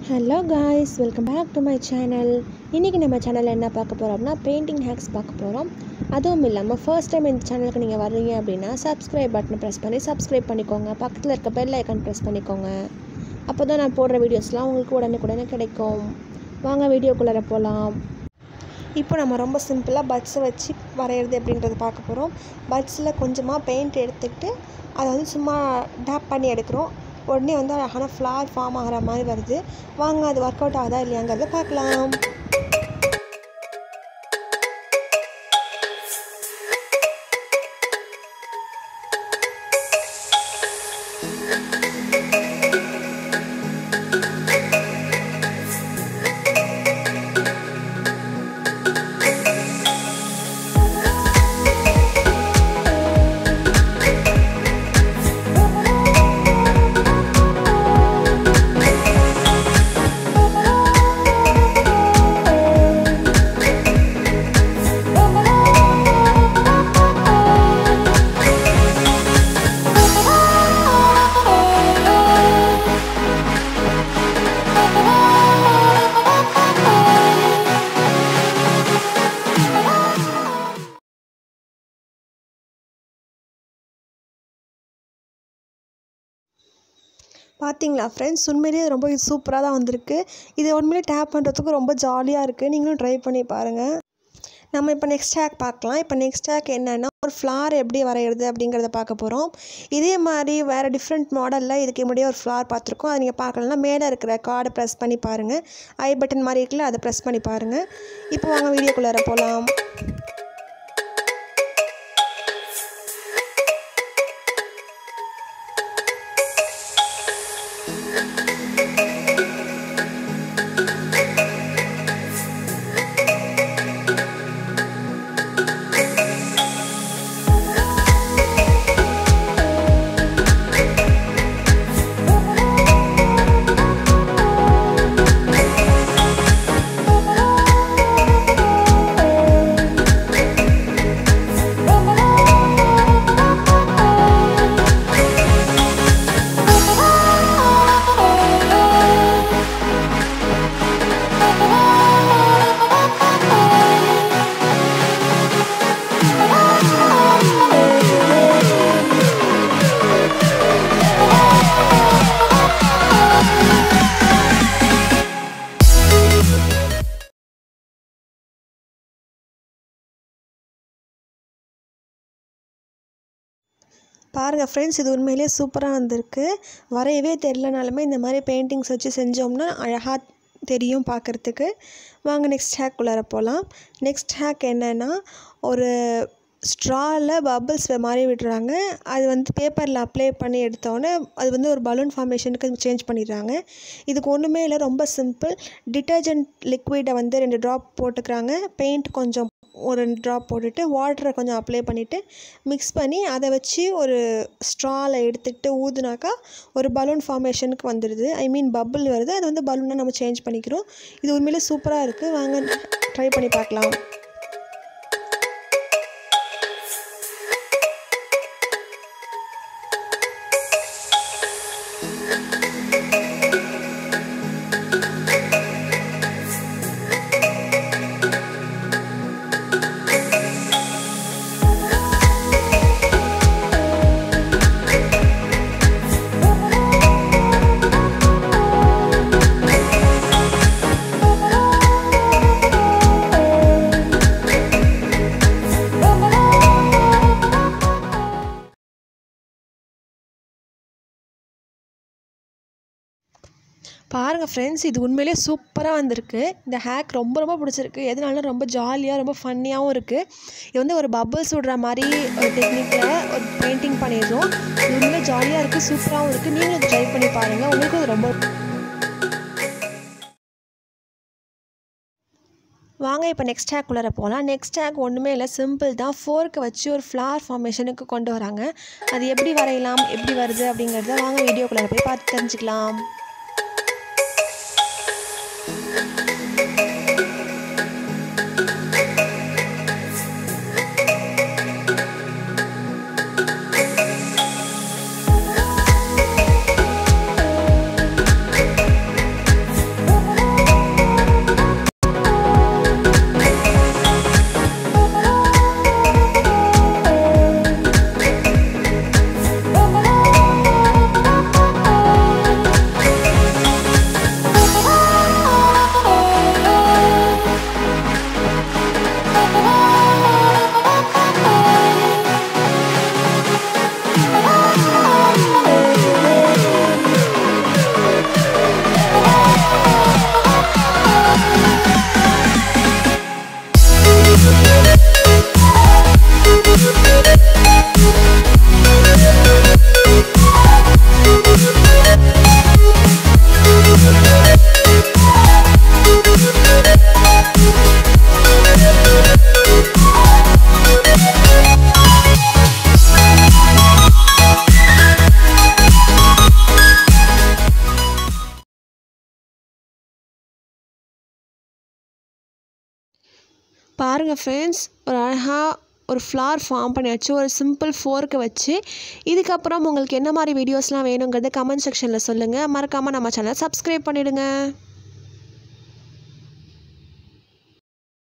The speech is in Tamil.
hello guys welcome back to my channel இன்றைக்கி நம்ம சேனலில் என்ன பார்க்க போகிறோம் அப்படின்னா பெயிண்டிங் ஹேக்ஸ் பார்க்க போகிறோம் அதுவும் இல்லாமல் ஃபர்ஸ்ட் டைம் இந்த சேனலுக்கு நீங்கள் வர்றீங்க அப்படின்னா சப்ஸ்கிரைப் பட்டனை ப்ரெஸ் பண்ணி சப்ஸ்கிரைப் பண்ணிக்கோங்க பக்கத்தில் இருக்க பெல் ஐக்கான் ப்ரெஸ் பண்ணிக்கோங்க அப்போ தான் நான் போடுற வீடியோஸ்லாம் உங்களுக்கு உடனுக்குடனே கிடைக்கும் வாங்க வீடியோக்குள்ளே போகலாம் இப்போ நம்ம ரொம்ப சிம்பிளாக பட்ஸை வச்சு வரைகிறது அப்படின்றத பார்க்க போகிறோம் பட்ஸில் கொஞ்சமாக பெயிண்ட் எடுத்துக்கிட்டு அதை வந்து சும்மா டேப் பண்ணி எடுக்கிறோம் உடனே வந்து அழகான ஃப்ளார் ஃபார்ம் ஆகிற மாதிரி வருது வாங்க அது ஒர்க் அவுட் ஆகுதா இல்லையாங்கிறத பார்க்கலாம் பார்த்தீங்களா ஃப்ரெண்ட்ஸ் உண்மையிலேயே ரொம்ப சூப்பராக தான் வந்திருக்கு இது உண்மையிலே டேப் பண்ணுறதுக்கு ரொம்ப ஜாலியாக இருக்குது நீங்களும் ட்ரை பண்ணி பாருங்கள் நம்ம இப்போ நெக்ஸ்ட் ஹேக் பார்க்கலாம் இப்போ நெக்ஸ்ட் ஹேக் என்னென்னா ஒரு ஃப்ளார் எப்படி வரைகிறது அப்படிங்கிறத பார்க்க போகிறோம் இதே மாதிரி வேறு டிஃப்ரெண்ட் மாடலில் இதுக்கு முன்னாடியே ஒரு ஃப்ளார் பார்த்துருக்கோம் அதை நீங்கள் பார்க்கலன்னா மேலே இருக்கிற கார்டை ப்ரெஸ் பண்ணி பாருங்கள் ஐ பட்டன் மாதிரி இருக்குல்ல அதை ப்ரெஸ் பண்ணி பாருங்கள் இப்போ வாங்க வீடியோக்குள்ளார போகலாம் பாருங்கள் ஃப்ரெண்ட்ஸ் இது உண்மையிலேயே சூப்பராக வந்திருக்கு வரையவே தெரிலனாலுமே இந்த மாதிரி பெயிண்டிங்ஸ் வச்சு செஞ்சோம்னா அழகாக தெரியும் பார்க்குறதுக்கு வாங்க நெக்ஸ்ட் ஹேக் உள்ளார போகலாம் நெக்ஸ்ட் ஹேக் என்னென்னா ஒரு ஸ்ட்ராவில் பபிள்ஸ் மாதிரி விடுறாங்க அது வந்து பேப்பரில் அப்ளை பண்ணி எடுத்தோன்னே அது வந்து ஒரு பலூன் ஃபார்மேஷனுக்கு சேஞ்ச் பண்ணிடுறாங்க இதுக்கு ஒன்றுமே இல்லை ரொம்ப சிம்பிள் டிட்டர்ஜென்ட் லிக்விடை வந்து ரெண்டு ட்ராப் போட்டுக்கிறாங்க பெயிண்ட் கொஞ்சம் ஒரு ரெண்டு ட்ராப் போட்டுட்டு வாட்டரை கொஞ்சம் அப்ளை பண்ணிவிட்டு மிக்ஸ் பண்ணி அதை வச்சு ஒரு ஸ்ட்ராவில் எடுத்துக்கிட்டு ஊதுனாக்கா ஒரு பலூன் ஃபார்மேஷனுக்கு வந்துடுது ஐ மீன் பபுள் வருது அது வந்து பலூனாக நம்ம சேஞ்ச் பண்ணிக்கிறோம் இது உண்மையிலே சூப்பராக இருக்குது வாங்க ட்ரை பண்ணி பார்க்கலாம் பாருங்கள் ஃப்ரெண்ட்ஸ் இது உண்மையிலே சூப்பராக வந்திருக்கு இந்த ஹேக் ரொம்ப ரொம்ப பிடிச்சிருக்கு எதனால ரொம்ப ஜாலியாக ரொம்ப ஃபன்னியாகவும் இருக்குது இது வந்து ஒரு பபிள்ஸ் விடுற மாதிரி ஒரு டெக்னிக்கில் ஒரு பெயிண்டிங் பண்ணிடுறோம் இது உண்மையிலே ஜாலியாக இருக்குது சூப்பராகவும் இருக்குது நீங்களும் ட்ரை பண்ணி பாருங்கள் உங்களுக்கும் அது ரொம்ப வாங்க இப்போ நெக்ஸ்ட் ஹேக் உள்ளார போகலாம் நெக்ஸ்ட் ஹேக் ஒன்றுமே இல்லை சிம்பிள் தான் ஃபோர்க்கை வச்சு ஒரு ஃப்ளார் ஃபார்மேஷனுக்கு கொண்டு வராங்க அது எப்படி வரையலாம் எப்படி வருது அப்படிங்கிறத வாங்க வீடியோக்குள்ளே போய் பார்த்து தெரிஞ்சுக்கலாம் பாருங்கள் ஃப்ரெண்ட்ஸ் ஒரு அழகாக ஒரு ஃப்ளார் ஃபார்ம் பண்ணியாச்சு ஒரு சிம்பிள் ஃபோர்க்கு வச்சு இதுக்கப்புறம் உங்களுக்கு என்ன மாதிரி வீடியோஸ்லாம் வேணுங்கிறத கமெண்ட் செக்ஷனில் சொல்லுங்கள் மறக்காமல் நம்ம சேனலை சப்ஸ்கிரைப் பண்ணிவிடுங்க